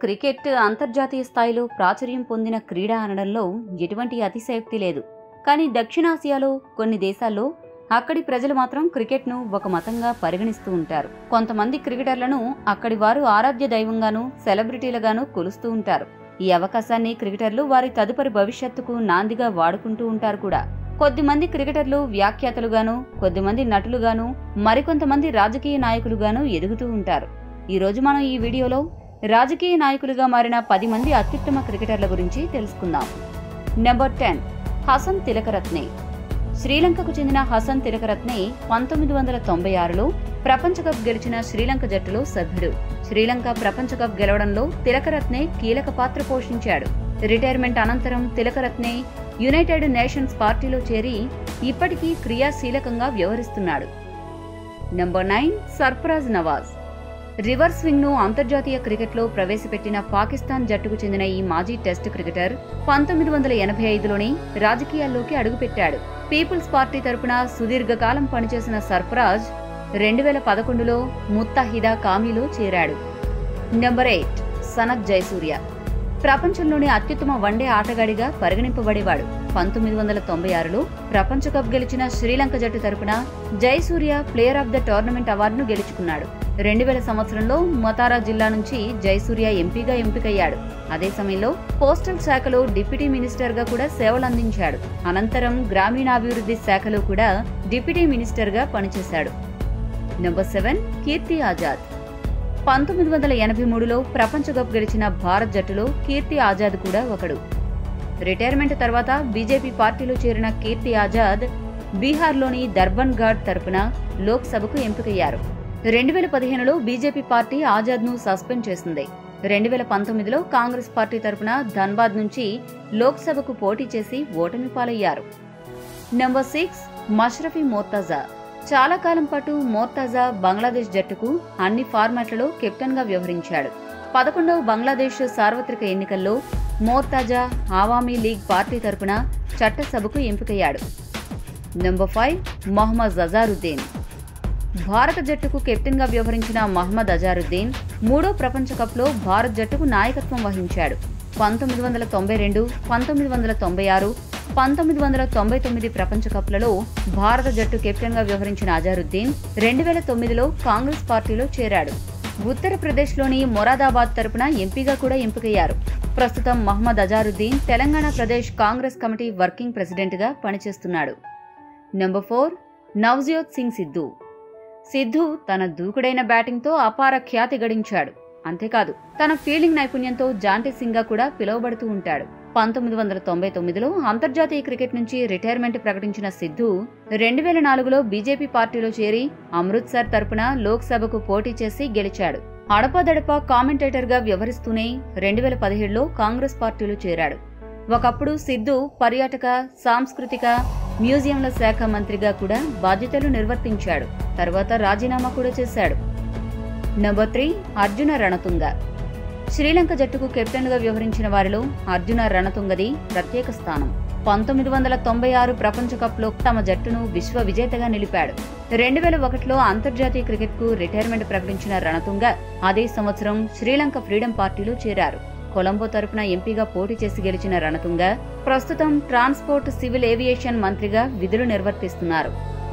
cricket అంతర్జాతీయ స్థాయిలో ప్రాచుర్యం పొందిన క్రీడ అనడంలో ఎటువంటి అతిశయోక్తి లేదు కానీ దక్షిణాసియాలో కొన్ని దేశాల్లో అక్కడి ప్రజలు మాత్రం క్రికెట్ను ఒక మతంగా పరిగణిస్తూ ఉంటారు కొంతమంది క్రికెటర్లను అక్కడి వారు ఆరాధ్య దైవంగాను సెలబ్రిటీలుగాను కొలుస్తూ ఉంటారు ఈ అవకాశాన్ని క్రికెటర్లు వారి తదుపరి భవిష్యత్తుకు నాందిగా వాడుకుంటూ ఉంటారు కూడా కొద్దిమంది క్రికెటర్లు వ్యాఖ్యాతలుగాను కొద్దిమంది నటులుగాను మరికొంతమంది రాజకీయ నాయకులుగాను ఎదుగుతూ ఉంటారు ఈ రోజు మనం ఈ వీడియోలో రాజకీయ నాయకులుగా మారిన పది మంది అత్యుత్తమ క్రికెటర్ల గురించి తెలుసుకుందాం నెంబర్ టెన్ హసన్ తిలకరత్నే శ్రీలంకకు చెందిన హసన్ తిలకరత్నే పంతొమ్మిది వందల తొంభై ఆరులో ప్రపంచ కప్ గెలిచిన శ్రీలంక జట్టులో సభ్యుడు శ్రీలంక ప్రపంచ కప్ గెలవడంలో తిలకరత్నే కీలక పాత్ర పోషించాడు రిటైర్మెంట్ అనంతరం తిలకరత్నే యునైటెడ్ నేషన్స్ పార్టీలో చేరి ఇప్పటికీ క్రియాశీలకంగా వ్యవహరిస్తున్నాడు number nine Sarfaraz Nawaz reverse swing ను అంతర్జాతీయ క్రికెట్లో ప్రవేశపెట్టిన పాకిస్తాన్ జట్టుకు చెందిన ఈ మాజీ టెస్ట్ క్రికెటర్ పంతొమ్మిది వందల ఎనభై ఐదులోనే రాజకీయాల్లోకి అడుగుపెట్టాడు పీపుల్స్ పార్టీ తరపున సుదీర్ఘకాలం పనిచేసిన సర్ఫరాజ్ రెండు వేల పదకొండులో ముత్తహిదా కామీలో చేరాడు నెంబర్ ఎయిట్ సనత్ జయసూర్య ప్రపంచంలోని అత్యుత్తమ వన్డే ఆటగాడిగా పరిగణింపబడేవాడు పంతొమ్మిది వందల తొంభై ఆరులో ప్రపంచ కప్ గెలిచిన శ్రీలంక జట్టు తరపున Jayasuriya player of the tournament అవార్డును గెలుచుకున్నాడు రెండు వేల సంవత్సరంలో మొతారా జిల్లా నుంచి జయసూర్య ఎంపీగా ఎంపికయ్యాడు అదే సమయంలో పోస్టల్ శాఖలో డిప్యూటీ మినిస్టర్ గా కూడా సేవలందించాడు అనంతరం గ్రామీణాభివృద్ధి శాఖలో కూడా డిప్యూటీ మినిస్టర్ గా పనిచేశాడు నెంబర్ సెవెన్ కీర్తి ఆజాద్ పంతొమ్మిది వందల ఎనభై మూడులో ప్రపంచ కప్ గెలిచిన భారత్ జట్టులో కీర్తి ఆజాద్ కూడా ఒకడు రిటైర్మెంట్ తర్వాత బీజేపీ పార్టీలో చేరిన కీర్తి ఆజాద్ బీహార్లోని దర్బన్ ఘాట్ తరపున లోక్సభకు ఎంపికయ్యారు రెండు వేల పదిహేనులో బీజేపీ పార్టీ ఆజాద్ను సస్పెండ్ చేసింది రెండు వేల పంతొమ్మిదిలో కాంగ్రెస్ పార్టీ తరపున ధన్బాద్ నుంచి లోక్సభకు పోటీ చేసి ఓటమి పాలయ్యారు నెంబర్ సిక్స్ మష్రఫీ మోర్తాజా చాలా కాలం పాటు మోర్తాజా బంగ్లాదేశ్ జట్టుకు అన్ని ఫార్మాట్లలో కెప్టెన్ గా వ్యవహరించాడు పదకొండవ బంగ్లాదేశ్ సార్వత్రిక ఎన్నికల్లో మోర్తాజా ఆవామీ లీగ్ పార్టీ తరపున చట్టసభకు ఎంపికయ్యాడు నెంబర్ ఫైవ్ మొహమ్మద్ అజారుద్దీన్ భారత జట్టుకు కెప్టెన్ గా వ్యవహరించిన మహమ్మద్ అజారుద్దీన్ మూడో ప్రపంచ కప్లో భారత్ జట్టుకు నాయకత్వం వహించాడు పంతొమ్మిది వందల తొంభై రెండు పంతొమ్మిది వందల తొంభై ఆరు పంతొమ్మిది వందల తొంభై తొమ్మిది ప్రపంచ కప్లలో భారత జట్టు కెప్టెన్ గా వ్యవహరించిన అజారుద్దీన్ రెండు వేల తొమ్మిదిలో కాంగ్రెస్ పార్టీలో చేరాడు ఉత్తరప్రదేశ్లోని మొరాదాబాద్ తరపున ఎంపీగా కూడా ఎంపికయ్యారు ప్రస్తుతం Mohammad Azharuddin Telangana Pradesh Congress committee working ప్రెసిడెంట్గా పనిచేస్తున్నాడు నెంబర్ ఫోర్ నవజోత్ సింగ్ సిద్ధు సిద్ధు తన దూకుడైన బ్యాటింగ్తో అపార ఖ్యాతి గడించాడు అంతేకాదు తన ఫీల్డింగ్ నైపుణ్యంతో జాంటీ సింగ్గా కూడా పిలువబడుతూ ఉంటాడు పంతొమ్మిది వందల తొంభై తొమ్మిదిలో అంతర్జాతీయ క్రికెట్ నుంచి రిటైర్మెంట్ ప్రకటించిన సిద్ధు రెండు వేల నాలుగులో బీజేపీ పార్టీలో చేరి అమృత్సర్ తరపున లోక్సభకు పోటీ చేసి గెలిచాడు అడపాదడపా కామెంటేటర్ గా వ్యవహరిస్తూనే రెండు వేల పదిహేడులో కాంగ్రెస్ పార్టీలో చేరాడు ఒకప్పుడు సిద్ధు పర్యాటక సాంస్కృతిక మ్యూజియంల శాఖ మంత్రిగా కూడా బాధ్యతలు నిర్వర్తించాడు తర్వాత రాజీనామా కూడా చేశాడు నెంబర్ త్రీ అర్జున రణతుంగ శ్రీలంక జట్టుకు కెప్టెన్గా వ్యవహరించిన వారిలో అర్జున రణతుంగది ప్రత్యేక స్థానం పంతొమ్మిది వందల తొంభై ఆరు ప్రపంచ కప్లో తమ జట్టును విశ్వ విజేతగా నిలిపాడు రెండు వేల ఒకటిలో అంతర్జాతీయ క్రికెట్కు రిటైర్మెంట్ ప్రకటించిన రణతుంగ అదే సంవత్సరం శ్రీలంక ఫ్రీడమ్ పార్టీలో చేరారు కొలంబో తరపున ఎంపీగా పోటీ చేసి గెలిచిన రణతుంగ ప్రస్తుతం ట్రాన్స్పోర్ట్ సివిల్ ఏవియేషన్ మంత్రిగా విధులు నిర్వర్తిస్తున్నారు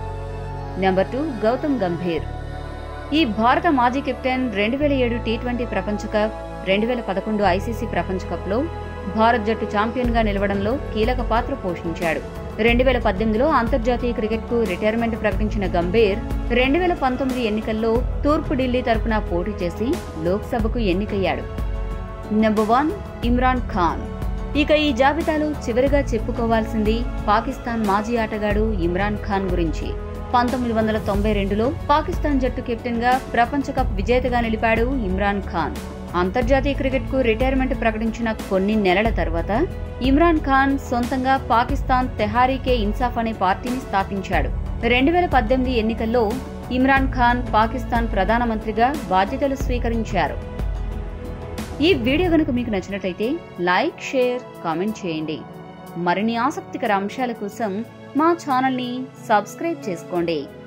నెంబర్ టూ గౌతమ్ గంభీర్ ఈ భారత మాజీ కెప్టెన్ రెండు వేల ఏడు టీ ట్వంటీ ప్రపంచ కప్ రెండు వేల పదకొండు ఐసీసీ ప్రపంచ కప్లో భారత్ జట్టు ఛాంపియన్గా నిలవడంలో కీలక పాత్ర పోషించాడు రెండు వేల పద్దెనిమిదిలో అంతర్జాతీయ క్రికెట్కు రిటైర్మెంట్ ప్రకటించిన గంభీర్ రెండు వేల పంతొమ్మిది ఎన్నికల్లో తూర్పు ఢిల్లీ తరపున పోటీ చేసి లోక్సభకు ఎన్నికయ్యాడు నెంబర్ వన్ ఇమ్రాన్ ఖాన్ ఇక ఈ జాబితాలో చివరిగా చెప్పుకోవాల్సింది పాకిస్తాన్ మాజీ ఆటగాడు ఇమ్రాన్ ఖాన్ గురించి పంతొమ్మిది వందల తొంభై రెండులో పాకిస్తాన్ జట్టు కెప్టెన్ గా ప్రపంచ కప్ విజేతగా నిలిపాడు ఇమ్రాన్ ఖాన్ అంతర్జాతీయ క్రికెట్ కు రిటైర్మెంట్ ప్రకటించిన కొన్ని నెలల తర్వాత ఇమ్రాన్ ఖాన్ సొంతంగా పాకిస్తాన్ తెహారీకే ఇన్సాఫ్ అనే పార్టీని స్థాపించాడు రెండు వేల పద్దెనిమిది ఎన్నికల్లో ఇమ్రాన్ ఖాన్ పాకిస్తాన్ ప్రధానమంత్రిగా బాధ్యతలు స్వీకరించారు ఈ వీడియో కనుక మీకు నచ్చినట్లయితే లైక్ షేర్ కామెంట్ చేయండి మరిన్ని ఆసక్తికర అంశాల కోసం మా ఛానల్ని సబ్స్క్రైబ్ చేసుకోండి